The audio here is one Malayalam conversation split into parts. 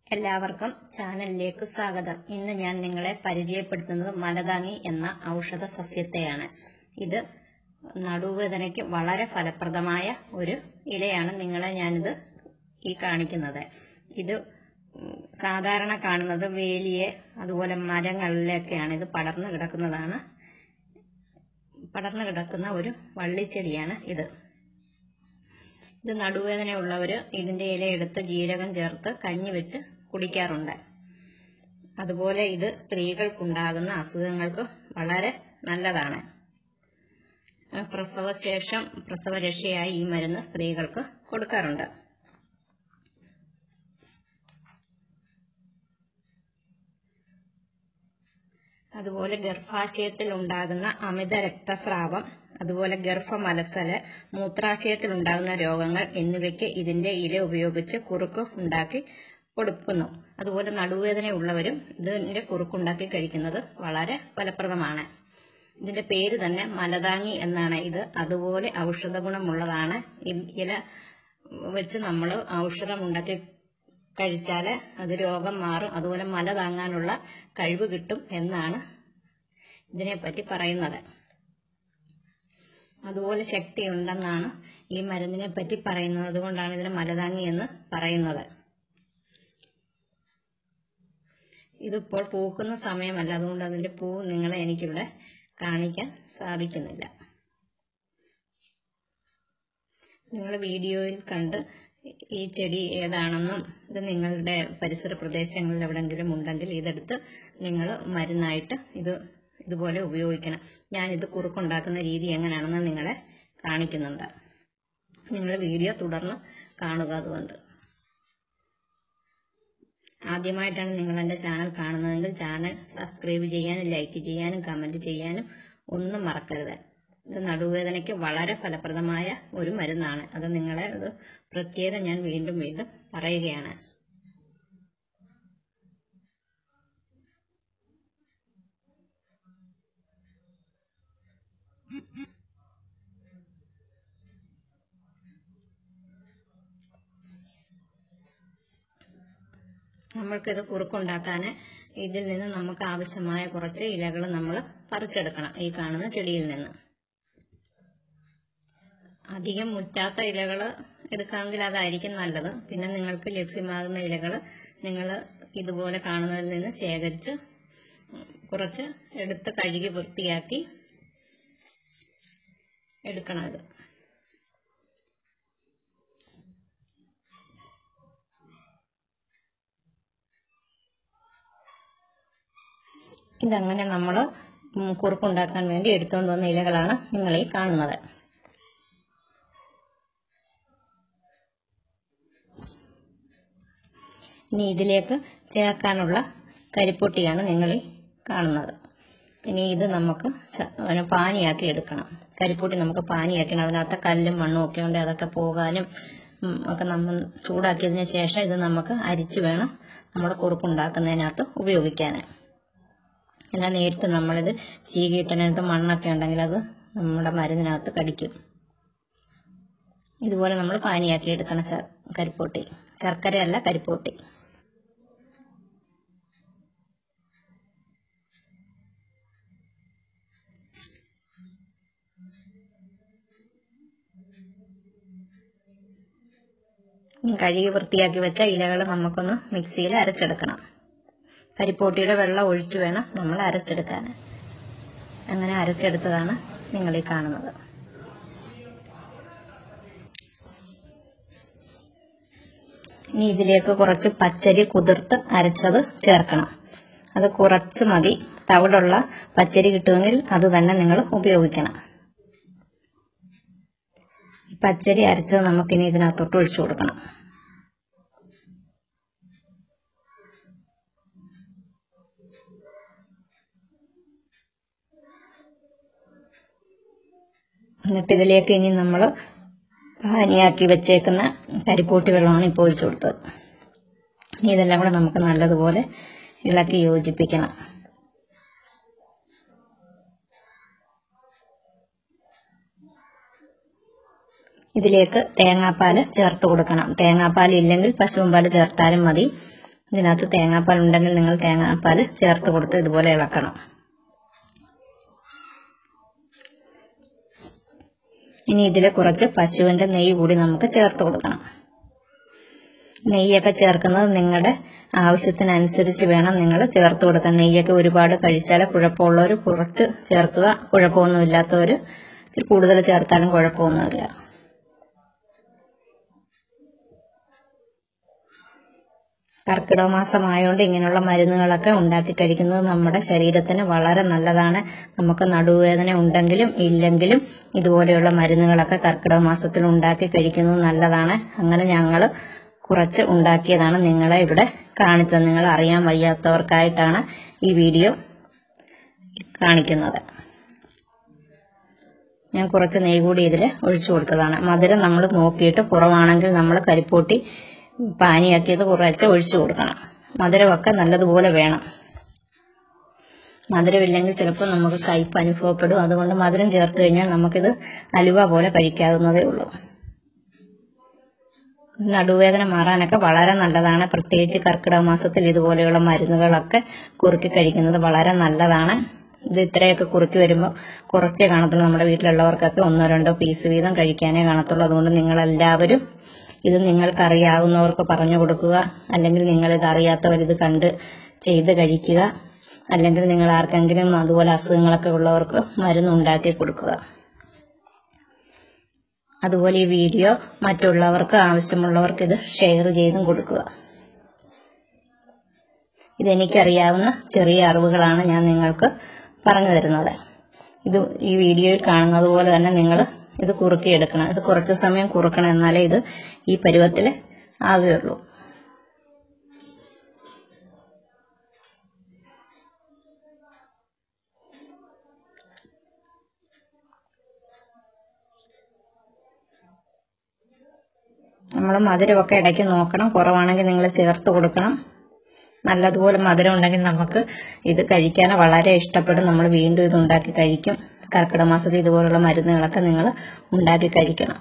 എല്ലാവർക്കും ചാനലിലേക്ക് സ്വാഗതം ഇന്ന് ഞാൻ നിങ്ങളെ പരിചയപ്പെടുത്തുന്നത് മലതാങ്ങി എന്ന ഔഷധ സസ്യത്തെയാണ് ഇത് നടുവേദനയ്ക്ക് വളരെ ഫലപ്രദമായ ഒരു ഇലയാണ് നിങ്ങളെ ഞാനിത് ഈ കാണിക്കുന്നത് ഇത് ഉം, സാധാരണ കാണുന്നത് വേലിയെ അതുപോലെ മരങ്ങളിലൊക്കെയാണ് ഇത് പടർന്നു കിടക്കുന്നതാണ് പടർന്നു കിടക്കുന്ന ഒരു വള്ളിച്ചെടിയാണ് ഇത് ഇത് നടുവേദനയുള്ളവര് ഇതിന്റെ ഇല എടുത്ത് ജീരകം ചേർത്ത് കഞ്ഞി വെച്ച് കുടിക്കാറുണ്ട് അതുപോലെ ഇത് സ്ത്രീകൾക്കുണ്ടാകുന്ന അസുഖങ്ങൾക്ക് വളരെ നല്ലതാണ് പ്രസവശേഷം പ്രസവരക്ഷയായി ഈ മരുന്ന് സ്ത്രീകൾക്ക് കൊടുക്കാറുണ്ട് അതുപോലെ ഗർഭാശയത്തിൽ ഉണ്ടാകുന്ന അമിത രക്തസ്രാവം അതുപോലെ ഗർഭമലസല് മൂത്രാശയത്തിൽ ഉണ്ടാകുന്ന രോഗങ്ങൾ എന്നിവയ്ക്ക് ഇതിന്റെ ഇല ഉപയോഗിച്ച് കുറുക്ക് ഉണ്ടാക്കി കൊടുക്കുന്നു അതുപോലെ നടുവേദനയുള്ളവരും ഇതിന്റെ കുറുക്കുണ്ടാക്കി കഴിക്കുന്നത് വളരെ ഫലപ്രദമാണ് ഇതിന്റെ പേര് തന്നെ മലതാങ്ങി എന്നാണ് ഇത് അതുപോലെ ഔഷധ ഗുണമുള്ളതാണ് ഈ ഇല വെച്ച് നമ്മൾ ഔഷധം ഉണ്ടാക്കി കഴിച്ചാൽ അത് രോഗം മാറും അതുപോലെ മല താങ്ങാനുള്ള കഴിവ് കിട്ടും എന്നാണ് ഇതിനെപ്പറ്റി പറയുന്നത് അതുപോലെ ശക്തിയുണ്ടെന്നാണ് ഈ മരുന്നിനെ പറ്റി പറയുന്നത് അതുകൊണ്ടാണ് ഇതിന് മലതാങ്ങി എന്ന് പറയുന്നത് ഇതിപ്പോൾ പൂക്കുന്ന സമയമല്ല അതുകൊണ്ട് അതിന്റെ പൂ നിങ്ങളെ എനിക്കിവിടെ കാണിക്കാൻ സാധിക്കുന്നില്ല നിങ്ങൾ വീഡിയോയിൽ കണ്ട് ഈ ചെടി ഏതാണെന്നും ഇത് നിങ്ങളുടെ പരിസര പ്രദേശങ്ങളിൽ എവിടെങ്കിലും ഉണ്ടെങ്കിൽ ഇതെടുത്ത് നിങ്ങൾ മരുന്നായിട്ട് ഇത് ഇതുപോലെ ഉപയോഗിക്കണം ഞാനിത് കുറുക്കുണ്ടാക്കുന്ന രീതി എങ്ങനെയാണെന്ന് നിങ്ങളെ കാണിക്കുന്നുണ്ട് നിങ്ങൾ വീഡിയോ തുടർന്ന് കാണുക അതുകൊണ്ട് ആദ്യമായിട്ടാണ് നിങ്ങൾ എൻ്റെ ചാനൽ കാണുന്നതെങ്കിൽ ചാനൽ സബ്സ്ക്രൈബ് ചെയ്യാനും ലൈക്ക് ചെയ്യാനും കമന്റ് ചെയ്യാനും ഒന്നും മറക്കരുത് ഇത് നടുവേദനയ്ക്ക് വളരെ ഫലപ്രദമായ ഒരു മരുന്നാണ് അത് നിങ്ങളെ ഒരു പ്രത്യേകം ഞാൻ വീണ്ടും വീണ്ടും പറയുകയാണ് നമ്മൾക്കിത് കുറുക്കുണ്ടാക്കാൻ ഇതിൽ നിന്ന് നമുക്ക് ആവശ്യമായ കുറച്ച് ഇലകൾ നമ്മൾ പറിച്ചെടുക്കണം ഈ കാണുന്ന ചെടിയിൽ നിന്ന് അധികം മുറ്റാത്ത ഇലകൾ എടുക്കാമെങ്കിൽ അതായിരിക്കും നല്ലത് പിന്നെ നിങ്ങൾക്ക് ലഭ്യമാകുന്ന ഇലകൾ നിങ്ങൾ ഇതുപോലെ കാണുന്നതിൽ നിന്ന് ശേഖരിച്ച് കുറച്ച് എടുത്ത് കഴുകി വൃത്തിയാക്കി എടുക്കണം ഇത് ഇതങ്ങനെ നമ്മൾ കുറുക്കുണ്ടാക്കാൻ വേണ്ടി എടുത്തുകൊണ്ട് വന്ന ഇലകളാണ് നിങ്ങൾ ഈ കാണുന്നത് ഇനി ഇതിലേക്ക് ചേർക്കാനുള്ള കരിപ്പൊട്ടിയാണ് നിങ്ങൾ ഈ കാണുന്നത് ഇനി ഇത് നമുക്ക് ശ- പിന്നെ പാനിയാക്കി എടുക്കണം കരിപ്പൊട്ടി നമുക്ക് പാനിയാക്കണം അതിനകത്ത് കല്ലും മണ്ണും ഒക്കെ ഉണ്ട് അതൊക്കെ പോകാനും ഉം, ഒക്കെ നമ്മൾ ചൂടാക്കിയതിന് ശേഷം ഇത് നമുക്ക് അരിച്ചു വേണം നമ്മുടെ കുറുക്കുണ്ടാക്കുന്നതിനകത്ത് ഉപയോഗിക്കാൻ അല്ല നേരിട്ട് നമ്മളിത് ചീകിയിട്ടതിനകത്ത് മണ്ണൊക്കെ ഉണ്ടെങ്കിൽ അത് നമ്മുടെ മരുന്നിനകത്ത് കടിക്കും ഇതുപോലെ നമ്മൾ പാനിയാക്കി എടുക്കണം ശ- കരിപ്പൊട്ടി ശർക്കരയല്ല കരിപ്പൊട്ടി കഴുകി വൃത്തിയാക്കി വെച്ച ഇലകൾ നമുക്കൊന്ന് മിക്സിയിൽ അരച്ചെടുക്കണം കരിപ്പോട്ടിയുടെ വെള്ളം ഒഴിച്ചു വേണം നമ്മൾ അരച്ചെടുക്കാൻ അങ്ങനെ അരച്ചെടുത്തതാണ് നിങ്ങൾ ഈ കാണുന്നത് ഇനി ഇതിലേക്ക് കുറച്ച് പച്ചരി കുതിർത്ത് അരച്ചത് ചേർക്കണം അത് കുറച്ച് മതി തവിടുള്ള പച്ചരി കിട്ടുമെങ്കിൽ അത് തന്നെ നിങ്ങൾ ഉപയോഗിക്കണം ഈ പച്ചരി അരച്ചത് നമുക്കിനി ഇതിനകത്തോട്ട് ഒഴിച്ചു കൊടുക്കണം എന്നിട്ട് ഇതിലേക്ക് ഇനി നമ്മൾ പാനിയാക്കി വെച്ചേക്കുന്ന കരിപ്പൂട്ടി വെള്ളമാണ് ഇപ്പോൾ ഒഴിച്ചു കൊടുത്തത് ഇനി ഇതെല്ലാം കൂടെ നമുക്ക് നല്ലതുപോലെ ഇളക്കി യോജിപ്പിക്കണം ഇതിലേക്ക് തേങ്ങാപ്പാൽ ചേർത്ത് കൊടുക്കണം തേങ്ങാപ്പാൽ ഇല്ലെങ്കിൽ പശുവും പാൽ ചേർത്താലും മതി ഇതിനകത്ത് തേങ്ങാപ്പാൽ ഉണ്ടെങ്കിൽ നിങ്ങൾ തേങ്ങാപ്പാൽ ചേർത്ത് കൊടുത്ത് ഇതുപോലെ ഇളക്കണം ഇനി ഇതിൽ കുറച്ച് പശുവിന്റെ നെയ്യ് കൂടി നമുക്ക് ചേർത്ത് കൊടുക്കണം നെയ്യൊക്കെ ചേർക്കുന്നത് നിങ്ങളുടെ ആവശ്യത്തിനനുസരിച്ച് വേണം നിങ്ങൾ ചേർത്ത് കൊടുക്കാൻ നെയ്യൊക്കെ ഒരുപാട് കഴിച്ചാൽ കുഴപ്പമുള്ളവർ കുറച്ച് ചേർക്കുക കുഴപ്പമൊന്നുമില്ലാത്തവർ ഇച്ചിരി കൂടുതൽ ചേർത്താലും കുഴപ്പമൊന്നുമില്ല കർക്കിടക മാസമായതുകൊണ്ട് ഇങ്ങനെയുള്ള മരുന്നുകളൊക്കെ ഉണ്ടാക്കി കഴിക്കുന്നത് നമ്മുടെ ശരീരത്തിന് വളരെ നല്ലതാണ് നമുക്ക് നടുവേദന ഉണ്ടെങ്കിലും ഇല്ലെങ്കിലും ഇതുപോലെയുള്ള മരുന്നുകളൊക്കെ കർക്കിടക മാസത്തിൽ ഉണ്ടാക്കി കഴിക്കുന്നത് നല്ലതാണ് അങ്ങനെ ഞങ്ങൾ കുറച്ച് ഉണ്ടാക്കിയതാണ് നിങ്ങളെ ഇവിടെ കാണിച്ചത് നിങ്ങൾ അറിയാൻ വയ്യാത്തവർക്കായിട്ടാണ് ഈ വീഡിയോ കാണിക്കുന്നത് ഞാൻ കുറച്ച് നെയ്യ് കൂടി ഇതിൽ ഒഴിച്ചു കൊടുത്തതാണ് മധുരം നമ്മൾ നോക്കിയിട്ട് കുറവാണെങ്കിൽ നമ്മൾ കരിപ്പോട്ടി പാനിയാക്കിയത് കുറച്ച് ഒഴിച്ചു കൊടുക്കണം മധുരമൊക്കെ നല്ലതുപോലെ വേണം മധുരമില്ലെങ്കിൽ ചിലപ്പോൾ നമുക്ക് കയ്പ് അനുഭവപ്പെടും അതുകൊണ്ട് മധുരം ചേർത്ത് കഴിഞ്ഞാൽ നമുക്കിത് അലുവ പോലെ കഴിക്കാവുന്നതേ ഉള്ളൂ നടുവേദന മാറാനൊക്കെ വളരെ നല്ലതാണ് പ്രത്യേകിച്ച് കർക്കിടക മാസത്തിൽ ഇതുപോലെയുള്ള മരുന്നുകളൊക്കെ കുറുക്കി കഴിക്കുന്നത് വളരെ നല്ലതാണ് ഇത് ഇത്രയൊക്കെ കുറുക്കി വരുമ്പോൾ കുറച്ചേ കാണത്തുള്ളൂ നമ്മുടെ വീട്ടിലുള്ളവർക്കൊക്കെ ഒന്നോ രണ്ടോ പീസ് വീതം കഴിക്കാനേ കാണത്തുള്ളൂ അതുകൊണ്ട് നിങ്ങൾ എല്ലാവരും ഇത് നിങ്ങൾക്ക് അറിയാവുന്നവർക്ക് പറഞ്ഞു കൊടുക്കുക അല്ലെങ്കിൽ നിങ്ങൾ ഇത് അറിയാത്തവർ ഇത് കണ്ട് ചെയ്ത് കഴിക്കുക അല്ലെങ്കിൽ നിങ്ങൾ ആർക്കെങ്കിലും അതുപോലെ അസുഖങ്ങളൊക്കെ ഉള്ളവർക്ക് മരുന്ന് ഉണ്ടാക്കി കൊടുക്കുക അതുപോലെ ഈ വീഡിയോ മറ്റുള്ളവർക്ക് ആവശ്യമുള്ളവർക്ക് ഇത് ഷെയർ ചെയ്തും കൊടുക്കുക ഇതെനിക്കറിയാവുന്ന ചെറിയ അറിവുകളാണ് ഞാൻ നിങ്ങൾക്ക് പറഞ്ഞു തരുന്നത് ഇത് ഈ വീഡിയോയിൽ കാണുന്നത് പോലെ തന്നെ നിങ്ങൾ ഇത് കുറുക്കിയെടുക്കണം ഇത് കുറച്ച് സമയം കുറുക്കണം എന്നാലേ ഇത് ഈ പരുവത്തിൽ ആകുകയുള്ളൂ നമ്മൾ മധുരമൊക്കെ ഇടയ്ക്ക് നോക്കണം കുറവാണെങ്കിൽ നിങ്ങൾ ചേർത്ത് കൊടുക്കണം നല്ലതുപോലെ മധുരം ഉണ്ടെങ്കിൽ നമുക്ക് ഇത് കഴിക്കാൻ വളരെ ഇഷ്ടപ്പെടും നമ്മൾ വീണ്ടും ഇത് ഉണ്ടാക്കി കഴിക്കും കർക്കിടക മാസത്തിൽ ഇതുപോലുള്ള മരുന്നുകളൊക്കെ നിങ്ങൾ ഉണ്ടാക്കി കഴിക്കണം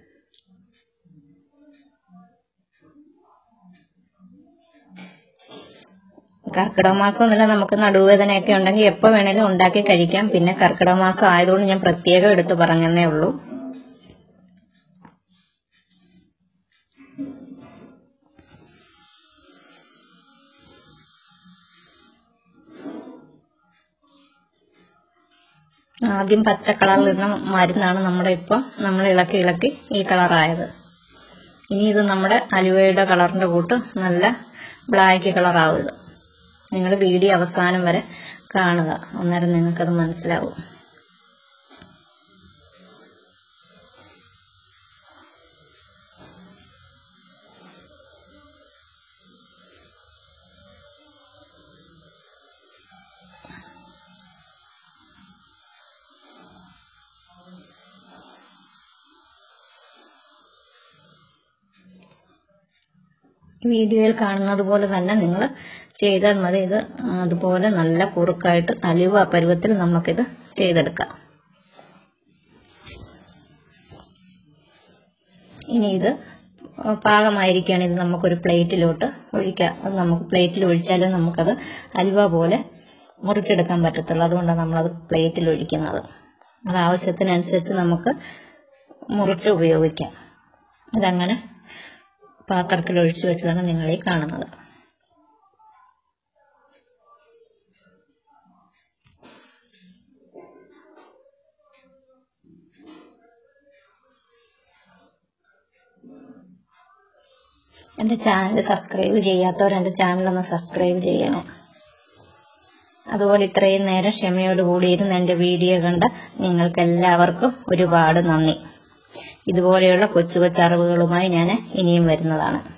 കർക്കിടക മാസം എന്നല്ല നമുക്ക് നടുവേദനയൊക്കെ ഉണ്ടെങ്കിൽ എപ്പോൾ വേണേലും ഉണ്ടാക്കി കഴിക്കാം പിന്നെ കർക്കിടക മാസം ആയതുകൊണ്ട് ഞാൻ പ്രത്യേകം എടുത്തു പറഞ്ഞെന്നേ ഉള്ളൂ ആദ്യം പച്ച കളറിൽ ഇരുന്ന മരുന്നാണ് നമ്മുടെ ഇപ്പം നമ്മൾ ഇളക്കി ഇളക്കി ഈ കളറായത് ഇനി ഇത് നമ്മുടെ അലുവയുടെ കളറിന്റെ കൂട്ട് നല്ല ബ്ലാക്ക് കളറാവും ഇത് നിങ്ങൾ വീഡിയോ അവസാനം വരെ കാണുക അന്നേരം നിങ്ങൾക്കത് മനസ്സിലാവും വീഡിയോയിൽ കാണുന്നത് പോലെ തന്നെ നിങ്ങൾ ചെയ്താൽ മതി ഇത് അതുപോലെ നല്ല കുറുക്കായിട്ട് അലുവ പരുവത്തിൽ നമുക്കിത് ചെയ്തെടുക്കാം ഇനി ഇത് പാകമായിരിക്കുകയാണ് ഇത് നമുക്കൊരു പ്ലേറ്റിലോട്ട് ഒഴിക്കാം അത് നമുക്ക് പ്ലേറ്റിൽ ഒഴിച്ചാലും നമുക്കത് അലുവ പോലെ മുറിച്ചെടുക്കാൻ പറ്റത്തുള്ളൂ അതുകൊണ്ടാണ് നമ്മളത് പ്ലേറ്റിൽ ഒഴിക്കുന്നത് അത് ആവശ്യത്തിനനുസരിച്ച് നമുക്ക് മുറിച്ച് ഉപയോഗിക്കാം ഇതങ്ങനെ പാത്രത്തിൽ ഒഴിച്ചു വെച്ചതാണ് നിങ്ങൾ ഈ കാണുന്നത് എൻ്റെ ചാനൽ സബ്സ്ക്രൈബ് ചെയ്യാത്തവർ എൻ്റെ ചാനൽ ഒന്ന് സബ്സ്ക്രൈബ് ചെയ്യണം അതുപോലെ ഇത്രയും നേരം ക്ഷമയോടുകൂടി ഇരുന്ന് എൻ്റെ വീഡിയോ കണ്ട നിങ്ങൾക്ക് എല്ലാവർക്കും ഒരുപാട് നന്ദി ഇതുപോലെയുള്ള കൊച്ചു കൊച്ചു അറിവുകളുമായി ഞാൻ ഇനിയും വരുന്നതാണ്